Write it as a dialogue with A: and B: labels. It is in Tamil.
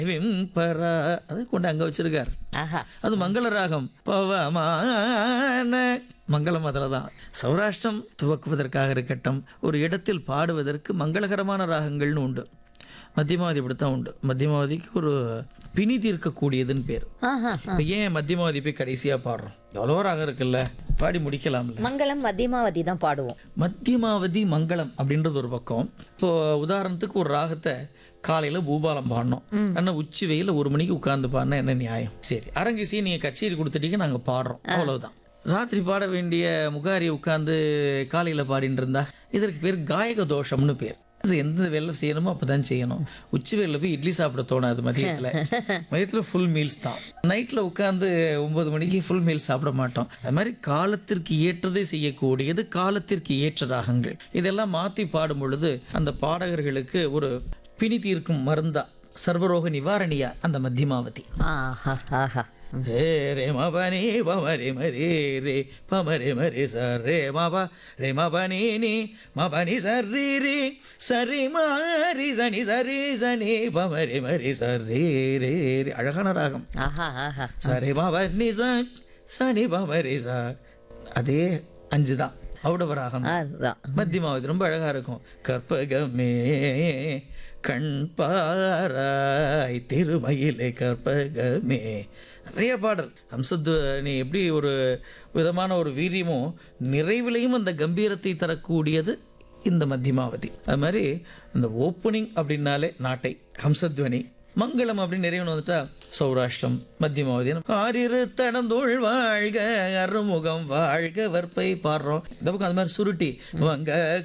A: விம்பரா அது கொண்டு அங்க வச்சிருக்கார்
B: ஆஹா
A: அது மங்கள ராகம் பவமான மங்களம் அதில் தான் சௌராஷ்டிரம் துவக்குவதற்காக இருக்கட்டும் ஒரு இடத்தில் பாடுவதற்கு மங்களகரமான ராகங்கள்னு உண்டு மத்தியமாவதி இப்படித்தான் உண்டு மத்தியமாவதிக்கு ஒரு பிணி தீர்க்கக்கூடியதுன்னு பேர்
B: ஆஹா
A: இப்போ ஏன் மத்தியமாவதி போய் கடைசியாக பாடுறோம் எவ்வளோ ராகம் இருக்குல்ல பாடி முடிக்கலாம்ல
B: மங்களம் மத்தியமாவதி தான் பாடுவோம்
A: மத்தியமாவதி மங்களம் அப்படின்றது ஒரு பக்கம் இப்போ உதாரணத்துக்கு ஒரு ராகத்தை காலையில பூபாலம் பாடணும் ஆனால் உச்சி வெயில ஒரு மணிக்கு உட்கார்ந்து பாடினா என்ன நியாயம் சரி அரங்கிசையை நீங்க கச்சேரி கொடுத்துட்டீங்க நாங்க பாடுறோம் அவ்வளவுதான் ராத்திரி பாட வேண்டிய முகாரி உட்கார்ந்து காலையில பாடிட்டு இருந்தா இதற்கு பேர் காயக தோஷம்னு பேர் அது எந்த வேலை செய்யணுமோ அப்பதான் செய்யணும் உச்சி வேலையில் போய் இட்லி சாப்பிட தோணாது மதியத்துல மதியத்துல ஃபுல் மீல்ஸ் தான் நைட்ல உட்காந்து ஒன்பது மணிக்கு ஃபுல் மீல்ஸ் சாப்பிட மாட்டோம் அது மாதிரி காலத்திற்கு ஏற்றதை செய்யக்கூடியது காலத்திற்கு ஏற்ற ராகங்கள் இதெல்லாம் மாத்தி பாடும் பொழுது அந்த பாடகர்களுக்கு ஒரு பிணி தீர்க்கும் மருந்தா சர்வரோக நிவாரணியா அந்த மத்தியமாவதி
B: ஆஹா ஆஹா
A: ரே ரே மபனி பமரி மரி ரே பமரி மரி சர் ரே மப ரே மபனி நீ மபனி சரி ரீ சரி மாரி சனி சரி சனி பமரி மரி சர் ரே ரே ரே அழகான ராகம்
B: ஆஹா ஆஹா
A: சரி பவனி ச சனி பமரி ச அதே அஞ்சு தான் அவ்வளவு ராகம்
B: அதுதான்
A: மத்தியமாவதி ரொம்ப அழகா இருக்கும் கற்பகமே கண் பாராய் திருமயிலை கற்பகமே நிறைய பாடல் ஹம்சத்வனி எப்படி ஒரு விதமான ஒரு வீரியமோ நிறைவிலையும் அந்த கம்பீரத்தை தரக்கூடியது இந்த மத்தியமாவதி அது மாதிரி இந்த ஓப்பனிங் அப்படின்னாலே நாட்டை ஹம்சத்வனி மங்களம் அப்படின்னு நிறைவு வந்துட்டா சௌராஷ்டிரம் மத்தியமாவதி ஆறிரு தடந்தோள் வாழ்க அருமுகம் வாழ்க வற்பை பாடுறோம் இந்த பக்கம் அது மாதிரி சுருட்டி வங்க